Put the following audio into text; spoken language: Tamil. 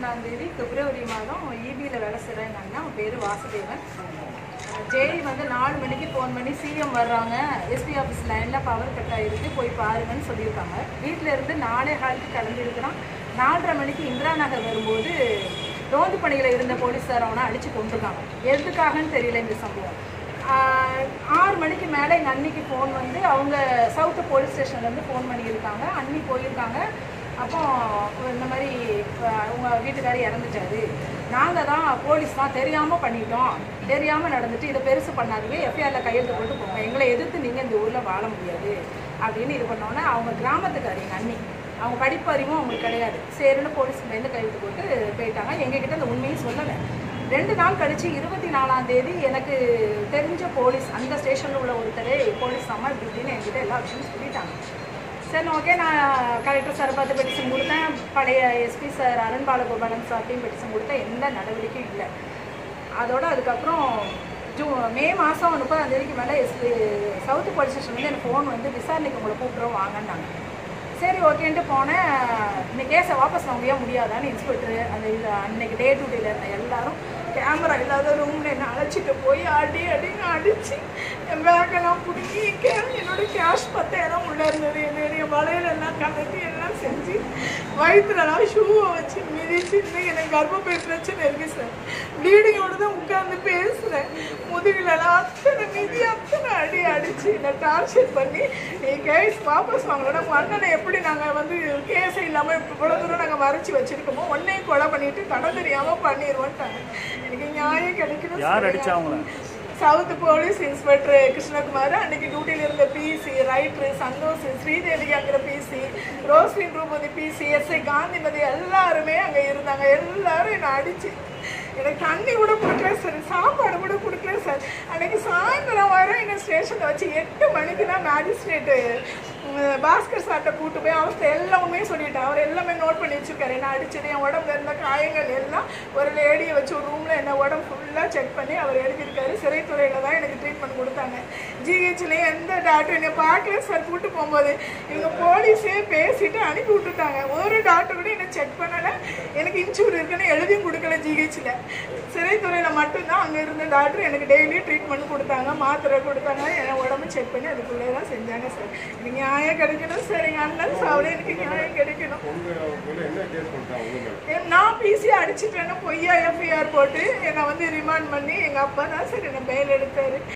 ஒன்றாம் தேதி பிப்ரவரி மாதம் இபியில் வேலை செய்கிற எங்கள் அண்ணன் அவன் பேர் வாசுதேவன் ஜெய் வந்து நாலு மணிக்கு ஃபோன் பண்ணி சிஎம் வர்றாங்க எஸ்பி ஆஃபீஸ் லைனில் பவர் கட் ஆகிருக்கு போய் பாருங்கன்னு சொல்லியிருக்காங்க வீட்டில் இருந்து நாலே ஹாலுக்கு கிளம்பி இருக்கிறான் நாலரை மணிக்கு இந்திரா நகர் வரும்போது ரோந்து பணியில் இருந்த போலீஸார் அவனை அடித்து கொண்டிருக்காங்க எதுக்காகன்னு தெரியல இந்த சம்பவம் ஆஹ் ஆறு மணிக்கு மேலே எங்கள் அன்னிக்கு ஃபோன் வந்து அவங்க சவுத்து போலீஸ் ஸ்டேஷன்லேருந்து ஃபோன் பண்ணியிருக்காங்க அன்னி போயிருக்காங்க அப்போ இந்த மாதிரி அஹ், உங்க வீட்டுக்காரர் இறந்துட்டாரு நாங்கள் தான் போலீஸ் தான் தெரியாமல் பண்ணிட்டோம் தெரியாமல் நடந்துட்டு இதை பெருசு பண்ணாதீங்க எஃப்ஐஆரில் கையெழுத்து போட்டு போங்க எங்களை எதிர்த்து நீங்கள் இந்த ஊரில் வாழ முடியாது அப்படின்னு இது பண்ணோன்னே அவங்க கிராமத்துக்காரி எங்கள் அண்ணி அவங்க படிப்பு அறிவும் அவங்களுக்கு கிடையாது சரின்னு போலீஸ்லேருந்து கையெழுத்து போட்டு போயிட்டாங்க எங்ககிட்ட அந்த உண்மையை சொல்லலை ரெண்டு நாள் கழிச்சு இருபத்தி நாலாம் தேதி எனக்கு தெரிஞ்ச போலீஸ் அந்த ஸ்டேஷனில் உள்ள ஒருத்தரே போலீஸ் அம்மா இப்படி இப்படின்னு என்கிட்ட எல்லா விஷயமும் சொல்லிட்டாங்க சரி ஓகே நான் கலெக்டர் சார் பார்த்து பெட்டிஷன் கொடுத்தேன் பழைய எஸ்பி சார் அருண் பாலகோபாலன் சார்ட்டையும் பெட்டிஷன் கொடுத்தேன் எந்த நடவடிக்கையும் இல்லை அதோட அதுக்கப்புறம் ஜூ மே மாதம் முப்பதாம் தேதிக்கு மேலே எஸ்பி சவுத்து போலீஸ் ஸ்டேஷன் வந்து எனக்கு ஃபோன் வந்து விசாரணைக்கு உங்களை கூப்பிட்றோம் வாங்கன்னாங்க சரி ஓகேன்ட்டு போனேன் இந்த கேஸை வாபஸ் வாங்கவே முடியாதான்னு இன்ஸ்பெக்டர் அந்த இது அன்னைக்கு டே டியூட்டியில் இருந்த எல்லாரும் கேமரா இல்லாத ரூமில் என்னை அழைச்சிட்டு போய் அடி அடின்னு அடித்து என் பேக்கெல்லாம் பிடிங்கி கே என்னோட கேஷ் பத்தாயிரம் உள்ளே இருந்தது என்னுடைய வளையலெல்லாம் கலட்டி எல்லாம் செஞ்சு வயிற்றுலலாம் ஷூவை வச்சு மிதிச்சு இன்னைக்கு எனக்கு கர்ப்பப்பை பிரச்சனை இருக்கு சார் ப்ளீடிங்கோட தான் உட்காந்து பேசுகிறேன் முதுகுலலாம் அத்தனை மிதி அத்தனை அடி அடிச்சு என்னை டார்ச்சர் பண்ணி நீ கேஸ் வாபஸ் வாங்கணும் நம்ம அண்ணனை எப்படி நாங்கள் வந்து கேஸ் இல்லாமல் இவ்வளோ தூரம் நாங்கள் மறைச்சி வச்சிருக்கோமோ உன்னையும் கொலை பண்ணிட்டு கடை தெரியாமல் பண்ணிடுவோன்ட்டாங்க எனக்கு நியாயம் கிடைக்கணும் யார் அடிச்சா அவங்கள சவுத் போலீஸ் இன்ஸ்பெக்டர் கிருஷ்ணகுமார் அன்னைக்கு டியூட்டியில் இருந்த பிசி ரைட்ரு சந்தோஷ் ஸ்ரீதேவிங்கிற PC Roslin Rupathi PC SI Gandhimathi எல்லாருமே அங்கே இருந்தாங்க எல்லாரும் என்னை அடிச்சு எனக்கு தண்ணி கூட கொடுக்கல சார் சாப்பாடு கூட கொடுக்கல சார் அன்னைக்கு சாயந்தரம் வர என்ன ஸ்டேஷனில் வச்சு எட்டு மணிக்கு தான் மேஜிஸ்ட்ரேட்டு பாஸ்கர் சார்ட்ட கூட்டு போய் அவர்கிட்ட எல்லாமே சொல்லிட்டேன் அவர் எல்லாமே நோட் பண்ணி வச்சிருக்காரு என்ன அடிச்சது என் உடம்புல இருந்த காயங்கள் எல்லாம் ஒரு லேடியை வச்சு ஒரு ரூமில் என்ன உடம்பு ஃபுல்லாக செக் பண்ணி அவர் எழுதியிருக்காரு சிறைத்துறையில் தான் எனக்கு ட்ரீட்மெண்ட் கொடுத்தாங்க ஜிஹெச்லேயே எந்த டாக்டர் என்னை பார்க்கல சார் கூட்டு போகும்போது இவங்க போலீஸே பேசிட்டு அனுப்பி விட்டுட்டாங்க ஒரு டாக்டர் கூட என்னை செக் பண்ணலை எனக்கு இன்சூர் இருக்குன்னு எழுதியும் கொடுக்கல ஜிஹெச்சில் சிறைத்துறையில் மட்டும்தான் அங்கே இருந்த டாக்டர் எனக்கு டெய்லி ட்ரீட்மெண்ட் கொடுத்தாங்க மாத்திரை கொடுத்தாங்க என் உடம்பு செக் பண்ணி அதுக்குள்ளே தான் செஞ்சாங்க சார் எனக்கு நியாயம் கிடைக்கணும் சார் எங்கள் அண்ணன் சாவிட எனக்கு நியாயம் கிடைக்கணும் உங்க மேல என்ன கேஸ் பண்ணிட்டாங்க உங்க மேல என் நான் பிசி அடிச்சிட்டேன்னு பொய்யா எஃப்ஐஆர் போட்டு என்னை வந்து ரிமாண்ட் பண்ணி எங்கள் அப்பா தான் சார் என்னை பெயில் எடுத்தாரு